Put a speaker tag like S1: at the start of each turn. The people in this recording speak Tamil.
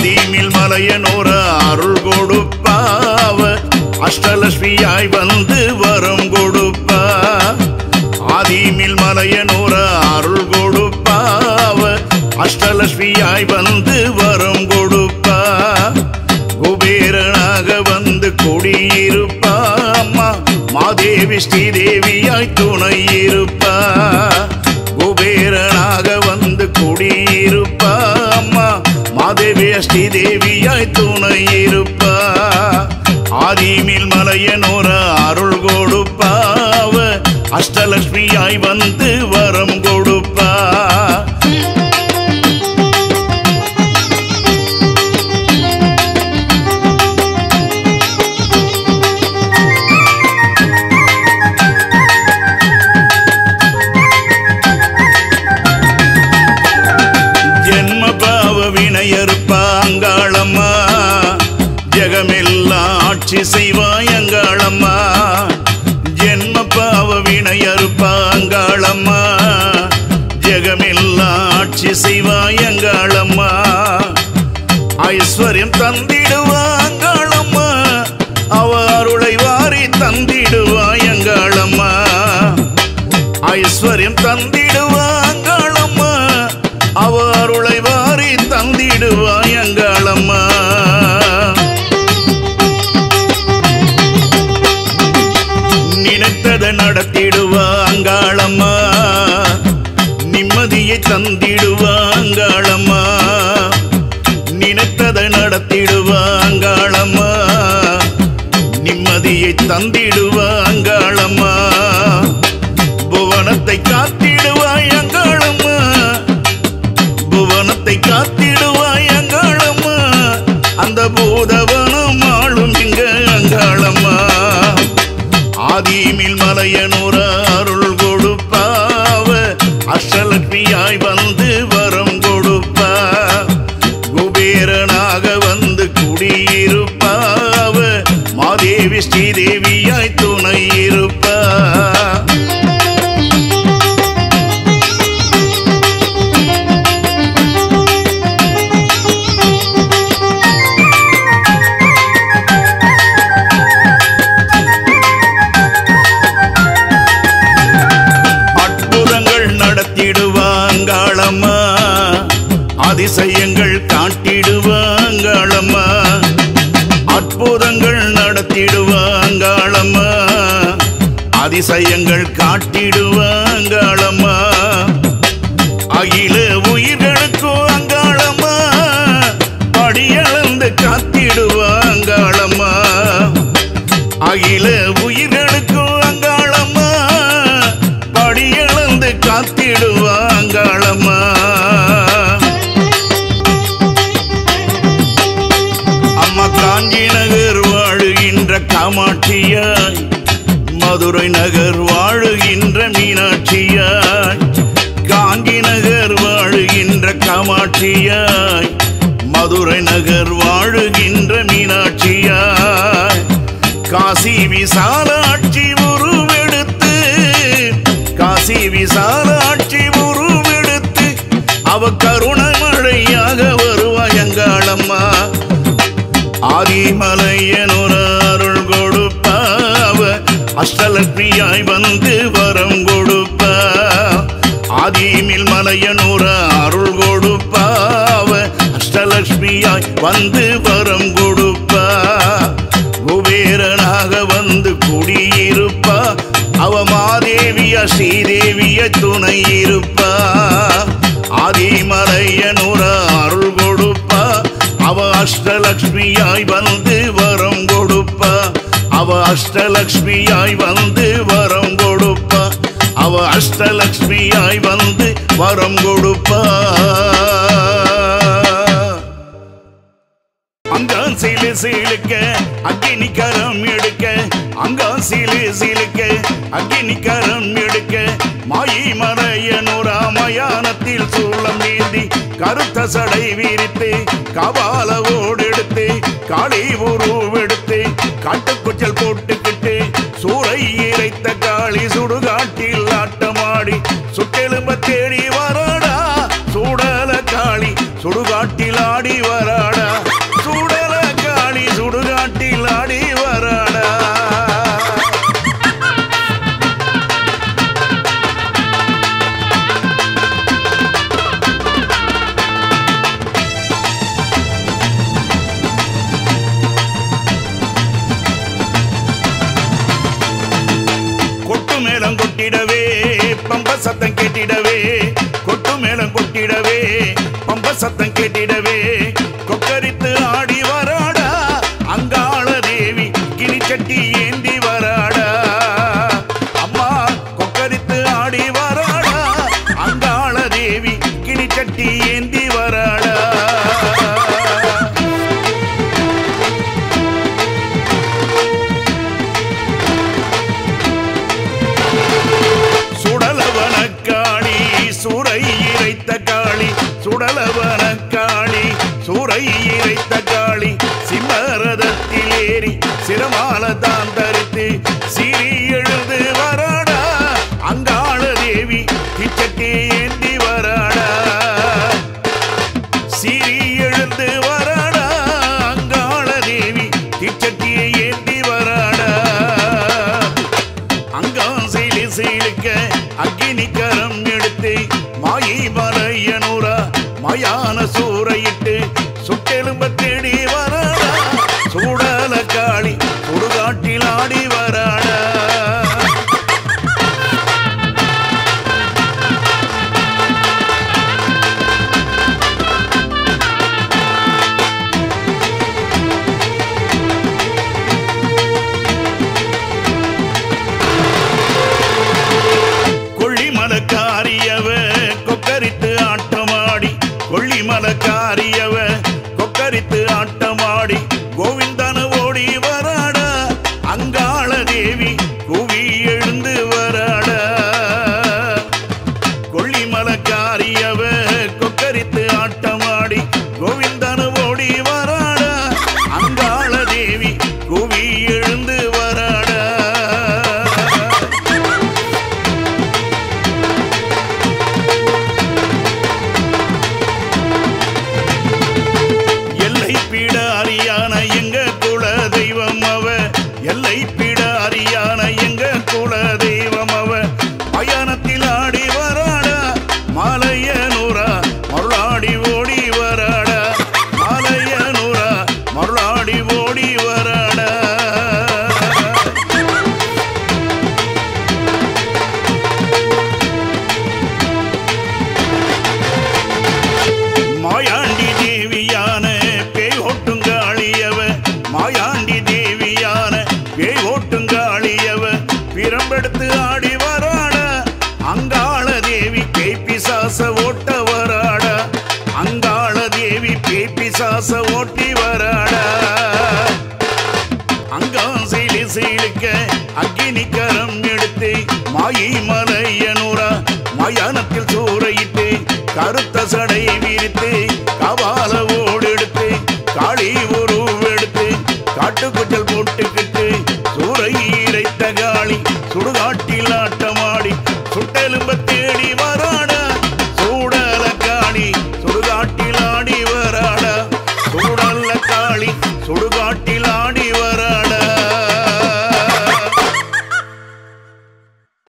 S1: ஆதிமில் மலையனோர அருள் கொடுப்பாவ அஷ்டலட்சுமியாய் வந்து வரம் கொடுப்பா ஆதிமில் மலையனோர அருள் கொடுப்பாவ அஷ்டலட்சுமியாய் வந்து வரம் கொடுப்பா குபேரனாக வந்து குடியிருப்பா அம்மா மாதேவி ஸ்ரீதேவியாய் துணை இருப்பா குபேரனாக வந்து குடியிருப்பா அம்மா மாதேவி ஸ்ரீதேவியாய் துணை இருப்பா ஆதிமில் மலையனோர அருள் கொடுப்பாவ அஷ்டலட்சுமியாய் வந்து வரம் கொடுப்பா ஜென்ம பாவ வினையறுப்பா அங்காளம்மா ஜெகமெல்லாம் ஆட்சி செய்வாய் அங்காளம்மா ஜென்ம பாவ வினையறுப்பா அங்காளம்மா ஜெகமெல்லாம் ஆட்சி செய்வாய் அங்காளம்மா ஐஸ்வர்யம் தந்திடுவா அங்காளம்மா அவ அருளை வாரி தந்திடுவாய் அங்காளம்மா ஐஸ்வர்யம் தந்திடுவாங்களம்மா அவ அருளை வாரி தந்திடுவாயங்களம்மா நினைத்ததை நடத்திடுவாங்களம்மா நிம்மதியை தந்திடுவாங்களம்மா நினைத்ததை நடத்திடுவாங்களம்மா நிம்மதியை தந்திடுவாங்களம்மா புவனத்தை காத்திடுவாய் அங்காளம்மா புவனத்தை காத்திடுவாய் அங்காளம்மா அந்த பூதவனம் ஆளும் இங்க அங்காளம்மா ஆதிமில் மலையனூர அருள் கொடுப்பாவ அஷ்டலட்சுமியாய் வந்து வரம் கொடுப்பா குபேரனாக வந்து குடியிருப்பாவ மாதேவி ஸ்ரீதேவியாய் துணை இருப்பா அற்புதங்கள் நடத்திடுவாங்களம்மா அதிசயங்கள் காட்டிடுவாங்களம்மா அற்புதங்கள் நடத்திடுவாங்களம்மா அதிசயங்கள் காட்டிடுவாங்களம்மா அகில உயிர்களுக்கும் அங்காளம்மா படியளந்து காத்திடுவாங்களம்மா அகில உயிர்களுக்கும் அங்காளம்மா படியளந்து காத்திடுவாங்களம்மா அம்மா காஞ்சி நகர் வாழுகின்ற காமாட்சியாய் மதுரை நகர் வாழுகின்ற மீனாட்சியாய் காஞ்சி நகர் வாழுகின்ற காமாட்சியாய் மதுரை நகர் வாழுகின்ற மீனாட்சியாய் காசி விசாலாட்சி உருவெடுத்து காசி விசாலாட்சி உருவெடுத்து அவ கருணை மழையாக வருவாயங்காளம்மா ஆதிமலையனொர அருள் கொடுப்பாவ அஷ்டலட்சுமியாய் வந்து வரம் கொடுப்பா ஆதிமில் மலையனூர அருள் கொடுப்பாவ அஷ்டலட்சுமியாய் வந்து வரம் கொடுப்பா குபேரனாக வந்து குடியிருப்பா அவ மாதேவிய ஸ்ரீதேவிய துணை இருப்பா ஆதிமலையனூர அருள் கொடுப்பா அவ அஷ்டலட்சுமியாய் வந்து வரம் கொடுப்பா அவ அஷ்டலட்சுமியாய் வந்து வரம் கொடுப்பா அவ அஷ்டலட்சுமியாய் வந்து வரம் கொடுப்பா அங்கான் சீலு சீலுக்க அக்கினி கரம் எடுக்க அங்கான் சீலு சீலுக்க அக்கினி கரம் எடுக்க மாயி மறையனுரா மயானத்தில் சூளம் நீந்தி கருத்த சடை விரித்து கபால ஓடெடுத்து காளி உருவெடுத்து காட்டுக்குச்சல் போட்டுக்கிட்டு சூறை இறைத்த காளி சுடுகாட்டில் ஆட்டமாடி சுட்டெலும்ப தேடி வராடா சூடல காளி சுடுகாட்டில் ஆடி வராடா கொட்டிடவே பம்ப சத்தம் கேட்டிடவே கொட்டு மேளம் கொட்டிடவே பம்ப சத்தம் கேட்டிடவே கொக்கரித்து ஆடி வராடா அங்காள தேவி கிணிச்சட்டி ஏந்தி வராடா அம்மா கொக்கரித்து ஆடி வராடா அங்காள தேவி கிணிச்சட்டி ஏந்தி வராடா சுடலவன காளி சூரை இறைத்த காளி சுடலவன காளி சூரை இறைத்த காளி சிம்மரதத்தில் ஏறி சிரமால தான் தரித்து சிறி எழுந்து வராடா அங்காள தேவி கிச்சட்டி ஏந்தி வராடா சிறி எழுந்து வராடா அங்காள தேவி கிச்சட்டியை ஏந்தி வராடா அங்காசையிலே சீலுக்க அக்கினி கரம் எடுத்து மாயை மலையனூரா மயான சூறையிட்டு சுட்டெலும்ப தேடி வராடா சூடல காளி சுடுகாட்டில் ஆடி வராடா கொள்ளிமலக்காரியவ கொக்கரித்து ஆட்டமாடி கொள்ளிமலக்காரியவ கொக்கரித்து ஆட்டமாடி கோவிந்தன ஓடி வராடா அங்காள தேவி குவி எழுந்து வராடா கொள்ளிமலக்காரியவ கொக்கரித்து ஆட்டமாடி கோவிந்தன ஓடி வராடா அங்காள தேவி குவி எழுந்து வராடா எல்லை பீட அரியான எங்க குல தெய்வம் அவ எல்லை பீட அரியான எங்க குல தெய்வம் அவ பயணத்தில் ஆடி வராடா மாலையனூரா மருளாடி ஓடி வராடா மாலையனூரா மருளாடி ஓடி வராடா மாயாண்டி தேவியான பேய் ஓட்டுங்காளியவ மாயாண்டி தேவியான பேய் ஓட்டுங்காளியவ பிரம்பெடுத்து ஆடி வராடா அங்காள தேவி பேய் பிசாச ஓட்ட வராடா அங்காள தேவி பேய் பிசாச ஓட்டி வராடா அங்காசையிலே சீலுக்க அக்கினி கரம் எடுத்து மாயை மலையனூரா மயானத்தில் சூறையிட்டு கருத்த சடை விரித்து கபால ஓடெடுத்து காளி உருவெடுத்து காட்டுக்குச்சல் போட்டுக்கிட்டு சூறை இறைத்த காளி சுடுகாட்டில் ஆட்டமாடி சுட்டெலும்ப தேடி வா